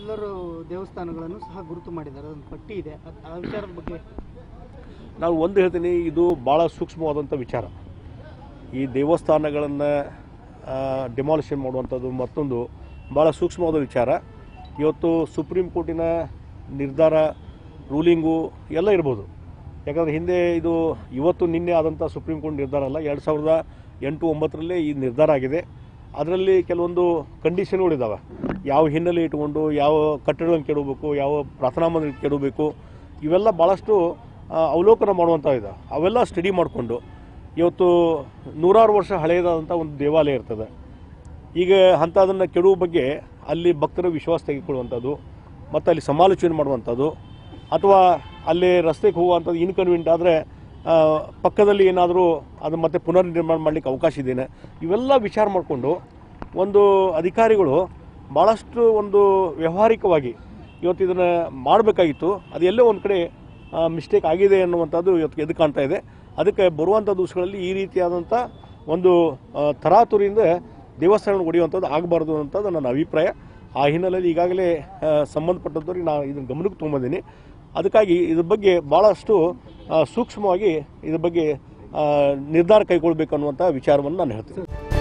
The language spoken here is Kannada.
ಎಲ್ಲರೂ ದೇವಸ್ಥಾನಗಳನ್ನು ಸಹ ಗುರುತು ಮಾಡಿದ್ದಾರೆ ಅದೊಂದು ಪಟ್ಟಿ ಇದೆ ಅದ್- ಆ ವಿಚಾರದ ಬಗ್ಗೆ ನಾನು ಒಂದು ಹೇಳ್ತೀನಿ ಇದು ಭಾಳ ಸೂಕ್ಷ್ಮವಾದಂಥ ವಿಚಾರ ಈ ದೇವಸ್ಥಾನಗಳನ್ನು ಡಿಮಾಲಿಷನ್ ಮಾಡುವಂಥದ್ದು ಮತ್ತೊಂದು ಭಾಳ ಸೂಕ್ಷ್ಮವಾದ ವಿಚಾರ ಇವತ್ತು ಸುಪ್ರೀಂ ಕೋರ್ಟಿನ ನಿರ್ಧಾರ ರೂಲಿಂಗು ಎಲ್ಲ ಇರ್ಬೋದು ಯಾಕಂದರೆ ಹಿಂದೆ ಇದು ಇವತ್ತು ನಿನ್ನೆ ಆದಂಥ ಸುಪ್ರೀಂ ಕೋರ್ಟ್ ನಿರ್ಧಾರ ಅಲ್ಲ ಎರಡು ಸಾವಿರದ ಎಂಟು ಒಂಬತ್ತರಲ್ಲೇ ಈ ನಿರ್ಧಾರ ಆಗಿದೆ ಅದರಲ್ಲಿ ಕೆಲವೊಂದು ಕಂಡೀಷನ್ಗಳಿದ್ದಾವೆ ಯಾವ ಹಿನ್ನೆಲೆ ಇಟ್ಕೊಂಡು ಯಾವ ಕಟ್ಟಡಗಳನ್ನು ಕೆಡಬೇಕು ಯಾವ ಪ್ರಾರ್ಥನಾ ಮಂದಿರ ಕೆಡಬೇಕು ಇವೆಲ್ಲ ಭಾಳಷ್ಟು ಆ, ಅವಲೋಕನ ಮಾಡುವಂಥ ಇದೆ ಅವೆಲ್ಲ ಸ್ಟಡಿ ಮಾಡಿಕೊಂಡು ಇವತ್ತು ನೂರಾರು ವರ್ಷ ಹಳೆಯದಾದಂಥ ಒಂದು ದೇವಾಲಯ ಇರ್ತದೆ ಈಗ ಅಂಥದನ್ನು ಕೆಡುವ ಬಗ್ಗೆ ಅಲ್ಲಿ ಭಕ್ತರ ವಿಶ್ವಾಸ ತೆಗೆದುಕೊಳ್ಳುವಂಥದ್ದು ಮತ್ತು ಅಲ್ಲಿ ಸಮಾಲೋಚನೆ ಮಾಡುವಂಥದ್ದು ಅಥವಾ ಅಲ್ಲಿ ರಸ್ತೆಗೆ ಹೋಗುವಂಥದ್ದು ಇನ್ಕನ್ವೀನಿಯಂಟ್ ಆದರೆ ಪಕ್ಕದಲ್ಲಿ ಏನಾದರೂ ಅದು ಮತ್ತೆ ಪುನರ್ ನಿರ್ಮಾಣ ಮಾಡಲಿಕ್ಕೆ ಅವಕಾಶ ಇದೆಯೇ ಇವೆಲ್ಲ ವಿಚಾರ ಮಾಡಿಕೊಂಡು ಒಂದು ಅಧಿಕಾರಿಗಳು ಭಾಳಷ್ಟು ಒಂದು ವ್ಯಾವಹಾರಿಕವಾಗಿ ಇವತ್ತು ಇದನ್ನು ಮಾಡಬೇಕಾಗಿತ್ತು ಅದು ಎಲ್ಲೋ ಒಂದು ಕಡೆ ಮಿಸ್ಟೇಕ್ ಆಗಿದೆ ಅನ್ನುವಂಥದ್ದು ಇವತ್ತು ಎದ್ದು ಕಾಣ್ತಾ ಇದೆ ಅದಕ್ಕೆ ಬರುವಂಥ ದಿವಸಗಳಲ್ಲಿ ಈ ರೀತಿಯಾದಂಥ ಒಂದು ಆ, ತರಾತುರಿಯಿಂದ ದೇವಸ್ಥಾನ ಹೊಡೆಯುವಂಥದ್ದು ಆಗಬಾರ್ದು ಅನ್ನೋಂಥದ್ದು ನನ್ನ ಅಭಿಪ್ರಾಯ ಆ ಹಿನ್ನೆಲೆಯಲ್ಲಿ ಈಗಾಗಲೇ ಆ, ಸಂಬಂಧಪಟ್ಟಂಥವ್ರಿಗೆ ನಾನು ಇದನ್ನು ಗಮನಕ್ಕೆ ತೊಗೊಂಬಂದಿನಿ ಅದಕ್ಕಾಗಿ ಇದ್ರ ಬಗ್ಗೆ ಭಾಳಷ್ಟು ಆ, ಸೂಕ್ಷ್ಮವಾಗಿ ಇದ್ರ ಬಗ್ಗೆ ಆ, ನಿರ್ಧಾರ ಕೈಗೊಳ್ಬೇಕು ಅನ್ನುವಂಥ ವಿಚಾರವನ್ನು ನಾನು ಹೇಳ್ತೀನಿ